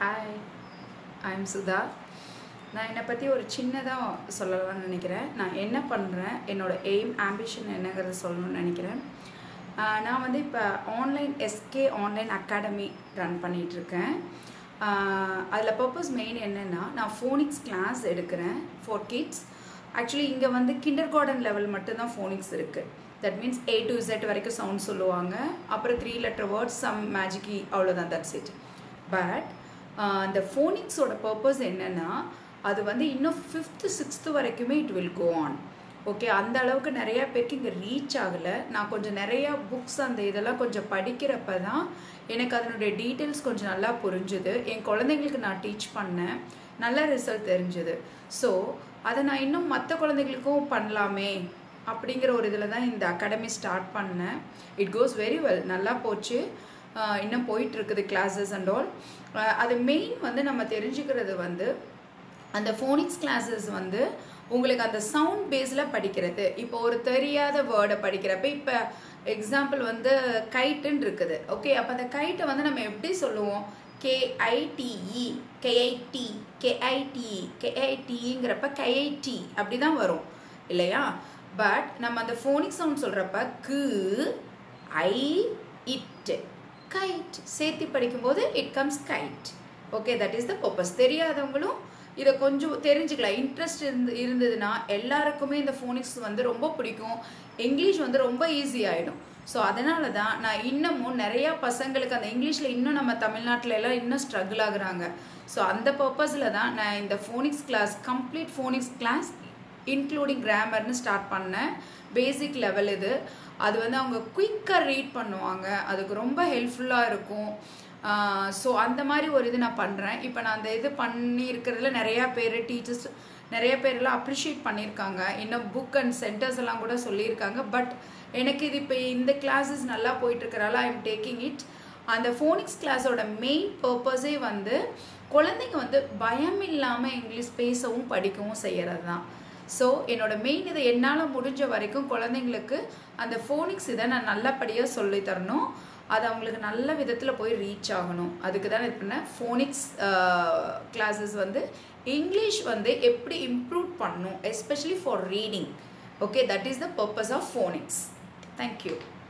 hi I'm Sudha நான் என்னை பற்றி ஒரு சின்னதாக சொல்லலாம்னு நினைக்கிறேன் நான் என்ன பண்ணுறேன் என்னோட எய்ம் ஆம்பிஷன் என்னங்கிறத சொல்லணும்னு நினைக்கிறேன் ஆஹ் நான் வந்து இப்போ online SK online academy run பண்ணிகிட்ருக்கேன் அதில் பர்பஸ் மெயின் என்னென்னா நான் ஃபோனிக்ஸ் கிளாஸ் எடுக்கிறேன் ஃபார் கிட்ஸ் ஆக்சுவலி இங்கே வந்து கிண்டர் கார்டன் லெவல் மட்டும்தான் ஃபோனிக்ஸ் இருக்குது that means A to Z வரைக்கும் சவுண்ட் சொல்லுவாங்க அப்புறம் three letter words some magic e அவ்வளோதான் தட்ஸ் இட் பட் அந்த ஃபோனிக்ஸோட பர்பஸ் என்னென்னா அது வந்து இன்னும் ஃபிஃப்த்து சிக்ஸ்த்து வரைக்குமே it will go on okay அந்த அளவுக்கு நிறையா பேருக்கு இங்கே ரீச் ஆகலை நான் கொஞ்சம் நிறையா புக்ஸ் அந்த இதெல்லாம் கொஞ்சம் படிக்கிறப்ப தான் எனக்கு அதனுடைய டீட்டெயில்ஸ் கொஞ்சம் நல்லா புரிஞ்சுது என் குழந்தைங்களுக்கு நான் டீச் பண்ணேன் நல்ல ரிசல்ட் தெரிஞ்சுது ஸோ அதை நான் இன்னும் மற்ற குழந்தைங்களுக்கும் பண்ணலாமே அப்படிங்கிற ஒரு இதில் தான் இந்த அகாடமி ஸ்டார்ட் பண்ணேன் இட் கோஸ் வெரி வெல் நல்லா போச்சு ஆஹ் இன்னும் போயிட்டு இருக்குது கிளாஸஸ் அண்ட் ஆல் அது மெயின் வந்து நம்ம தெரிஞ்சுக்கிறது வந்து அந்த ஃபோனிக்ஸ் கிளாஸஸ் வந்து உங்களுக்கு அந்த சவுண்ட் பேஸில் படிக்கிறது இப்போ ஒரு தெரியாத வேர்டை படிக்கிறப்ப இப்போ எக்ஸாம்பிள் வந்து கைட்டுன்னு இருக்குது ஓகே அப்போ அந்த கைட்டை வந்து நம்ம எப்படி சொல்லுவோம் கேஐடிஇ கேஐடி கேஐடி கேஐடிங்கிறப்ப கேஐடி அப்படி தான் வரும் இல்லையா பட் நம்ம அந்த ஃபோனிக் சவுண்ட் சொல்கிறப்ப கு ஐ இட் கைட் சேர்த்து படிக்கும்போது it comes guide okay that is the purpose தெரியாதவங்களும் இதை கொஞ்சம் தெரிஞ்சுக்கலாம் இன்ட்ரெஸ்ட் இருந்து இருந்ததுன்னா எல்லாருக்குமே இந்த ஃபோனிக்ஸ் வந்து ரொம்ப பிடிக்கும் இங்கிலீஷ் வந்து ரொம்ப ஈஸி ஆகிடும் ஸோ அதனால தான் நான் இன்னமும் நிறையா பசங்களுக்கு அந்த இங்கிலீஷில் இன்னும் நம்ம தமிழ்நாட்டில் எல்லாம் இன்னும் ஸ்ட்ரகிள் ஆகுறாங்க ஸோ அந்த பர்பஸில் தான் நான் இந்த phonics class complete phonics class including கிராமர்னு ஸ்டார்ட் பண்ணேன் பேசிக் லெவல் இது அது வந்து அவங்க குயிக்காக ரீட் பண்ணுவாங்க அதுக்கு ரொம்ப ஹெல்ப்ஃபுல்லாக இருக்கும் ஸோ அந்த மாதிரி ஒரு இது நான் பண்ணுறேன் இப்போ நான் அந்த இது பண்ணியிருக்கிறதுல நிறையா பேர் டீச்சர்ஸ் நிறைய பேர்லாம் அப்ரிஷியேட் பண்ணியிருக்காங்க இன்னும் புக் அண்ட் சென்டர்ஸ் எல்லாம் கூட சொல்லியிருக்காங்க பட் எனக்கு இது இப்போ இந்த கிளாஸஸ் நல்லா போயிட்டுருக்கறால ஐ எம் டேக்கிங் இட் அந்த ஃபோனிக்ஸ் கிளாஸோட மெயின் பர்பஸே வந்து குழந்தைங்க வந்து பயம் இல்லாமல் இங்கிலீஷ் பேசவும் படிக்கவும் செய்கிறது தான் ஸோ என்னோட மெயின் இதை என்னால் முடிஞ்ச வரைக்கும் குழந்தைங்களுக்கு அந்த ஃபோனிக்ஸ் இதை நான் நல்லபடியாக சொல்லி தரணும் அது அவங்களுக்கு நல்ல விதத்தில் போய் ரீச் ஆகணும் அதுக்கு தான் இது பண்ணேன் ஃபோனிக்ஸ் கிளாஸஸ் வந்து இங்கிலீஷ் வந்து எப்படி இம்ப்ரூவ் பண்ணும் especially for reading okay that is the purpose of phonics thank you